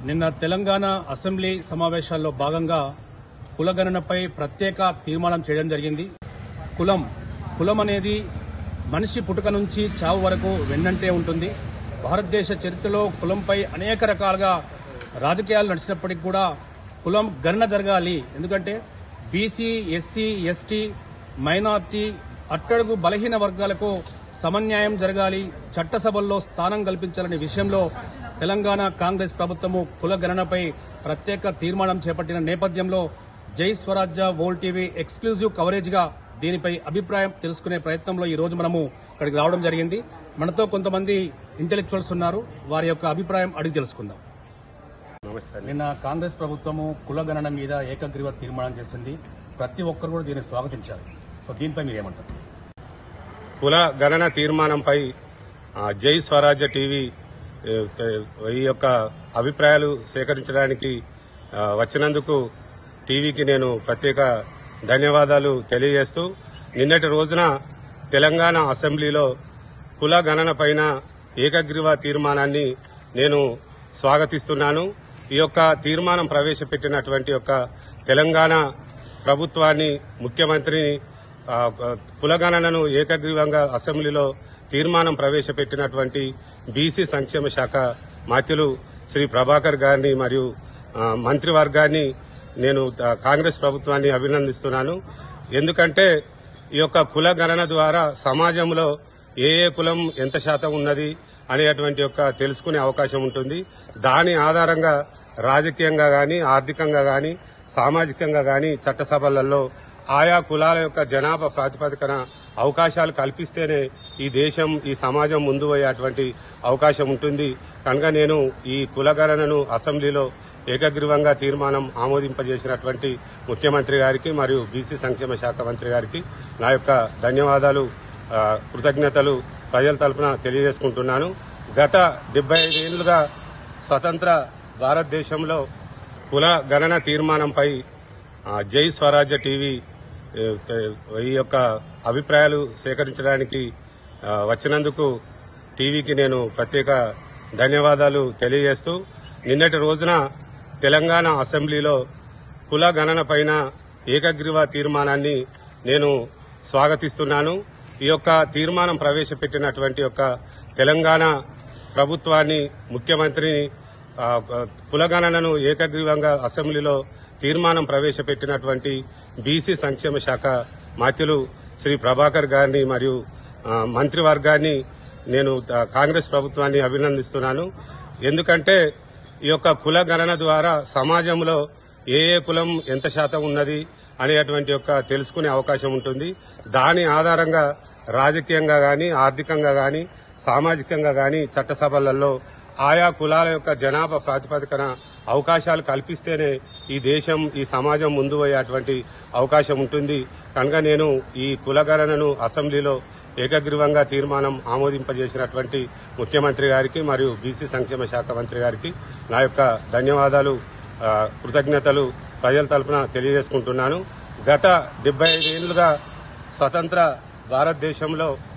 నిన్న తెలంగాణ అసెంబ్లీ సమావేశాల్లో భాగంగా కులగణనపై ప్రత్యేక తీర్మానం చేయడం జరిగింది కులం కులం అనేది మనిషి పుట్టుక నుంచి చావు వరకు వెన్నంటే ఉంటుంది భారతదేశ చరిత్రలో కులంపై అనేక రకాలుగా రాజకీయాలు నడిచినప్పటికీ కూడా కులం గణన జరగాలి ఎందుకంటే బీసీ ఎస్సీ ఎస్టీ మైనార్టీ అట్టడుగు బలహీన వర్గాలకు సమన్యాయం జరగాలి చట్టసభల్లో స్థానం కల్పించాలనే విషయంలో తెలంగాణ కాంగ్రెస్ ప్రభుత్వము కుల గణనపై ప్రత్యేక తీర్మానం చేపట్టిన నేపథ్యంలో జై స్వరాజ్య వోల్ టీవీ ఎక్స్క్లూజివ్ కవరేజ్ గా దీనిపై అభిప్రాయం తెలుసుకునే ప్రయత్నంలో ఈ రోజు మనము ఇక్కడికి రావడం జరిగింది మనతో కొంతమంది ఇంటెలెక్చువల్స్ ఉన్నారు వారి యొక్క అభిప్రాయం అడిగి తెలుసుకుందాం నమస్తే అండి. నిన్న కాంగ్రెస్ ప్రభుత్వము కుల గణన మీద ఏకగ్రీవ తీర్మానం చేసింది ప్రతి ఒక్కరు కూడా దీన్ని స్వాగతించారు సో దీనిపై మీరు ఏమంటారు కుల గణన తీర్మానంపై ఆ, జై స్వరాజ్య టీవీ ఏ, ఏ, ఈ యొక్క అభిప్రాయాలు సేకరించడానికి ఆ, వచ్చినందుకు టీవీకి నేను ప్రత్యేక ధన్యవాదాలు తెలియజేస్తూ నిన్నటి రోజున తెలంగాణ అసెంబ్లీలో కుల గణన పైన ఏకగ్రీవ తీర్మానాన్ని నేను స్వాగతిస్తున్నాను ఈ యొక్క తీర్మానం ప్రవేశపెట్టినటువంటి యొక్క తెలంగాణ ప్రభుత్వాన్ని ముఖ్యమంత్రిని ఆ, ఆ, కులగణనను ఏకగ్రీవంగా అసెంబ్లీలో తీర్మానం ప్రవేశపెట్టినటువంటి బీసీ సంక్షేమ శాఖ మాత్యులు శ్రీ ప్రభాకర్ గారిని మరియు ఆ, మంత్రివర్గాన్ని నేను ఆ, కాంగ్రెస్ ప్రభుత్వాన్ని అభినందిస్తున్నాను ఎందుకంటే ఈ యొక్క కుల గణన ద్వారా సమాజంలో ఏ ఏ కులం ఎంత శాతం ఉన్నది అనేటువంటి యొక్క తెలుసుకునే అవకాశం ఉంటుంది దాని ఆధారంగా రాజకీయంగా గాని ఆర్థికంగా గాని సామాజికంగా గాని చట్టసభలలో ఆయా కులాల యొక్క జనాభా ప్రాతిపదికన అవకాశాలు కల్పిస్తేనే ఈ దేశం ఈ సమాజం ముందు పోయేటువంటి అవకాశం ఉంటుంది కనుక నేను ఈ కులగణనను అసెంబ్లీలో ఏకగ్రీవంగా తీర్మానం ఆమోదింపజేసినటువంటి ముఖ్యమంత్రి గారికి మరియు బీసీ సంక్షేమ శాఖ మంత్రి గారికి నా యొక్క ధన్యవాదాలు ఆ, కృతజ్ఞతలు ప్రజల తరపున తెలియజేసుకుంటున్నాను గత డెబ్బై ఐదేళ్లుగా స్వతంత్ర భారతదేశంలో కుల గణన తీర్మానంపై ఆ, జై స్వరాజ్య టీవీ ఏ, ఏ, ఈ యొక్క అభిప్రాయాలు సేకరించడానికి ఆ, వచ్చినందుకు టీవీకి నేను ప్రత్యేక ధన్యవాదాలు తెలియజేస్తూ నిన్నటి రోజున తెలంగాణ అసెంబ్లీలో కుల గణన పైన ఏకగ్రీవ తీర్మానాన్ని నేను స్వాగతిస్తున్నాను ఈ యొక్క తీర్మానం ప్రవేశపెట్టినటువంటి యొక్క తెలంగాణ ప్రభుత్వాన్ని ముఖ్యమంత్రిని ఆ, ఆ, కులగణనను ఏకగ్రీవంగా అసెంబ్లీలో తీర్మానం ప్రవేశపెట్టినటువంటి బీసీ సంక్షేమ శాఖ మాత్యులు శ్రీ ప్రభాకర్ గారిని మరియు ఆ, మంత్రివర్గాన్ని నేను ఆ, కాంగ్రెస్ ప్రభుత్వాన్ని అభినందిస్తున్నాను ఎందుకంటే ఈ యొక్క కుల గణన ద్వారా సమాజంలో ఏ ఏ కులం ఎంత శాతం ఉన్నది అనేటువంటి యొక్క తెలుసుకునే అవకాశం ఉంటుంది దాని ఆధారంగా రాజకీయంగా గాని ఆర్థికంగా గాని సామాజికంగా గాని చట్టసభలలో ఆయా కులాల యొక్క జనాభా ప్రాతిపదికన అవకాశాలు కల్పిస్తేనే ఈ దేశం ఈ సమాజం ముందు పోయేటువంటి అవకాశం ఉంటుంది కనుక నేను ఈ కులగణనను అసెంబ్లీలో ఏకగ్రీవంగా తీర్మానం ఆమోదింపజేసినటువంటి ముఖ్యమంత్రి గారికి మరియు బీసీ సంక్షేమ శాఖ మంత్రి గారికి నా యొక్క ధన్యవాదాలు ఆ, కృతజ్ఞతలు ప్రజల తరపున తెలియజేసుకుంటున్నాను గత డెబ్బై ఐదేళ్లుగా స్వతంత్ర భారతదేశంలో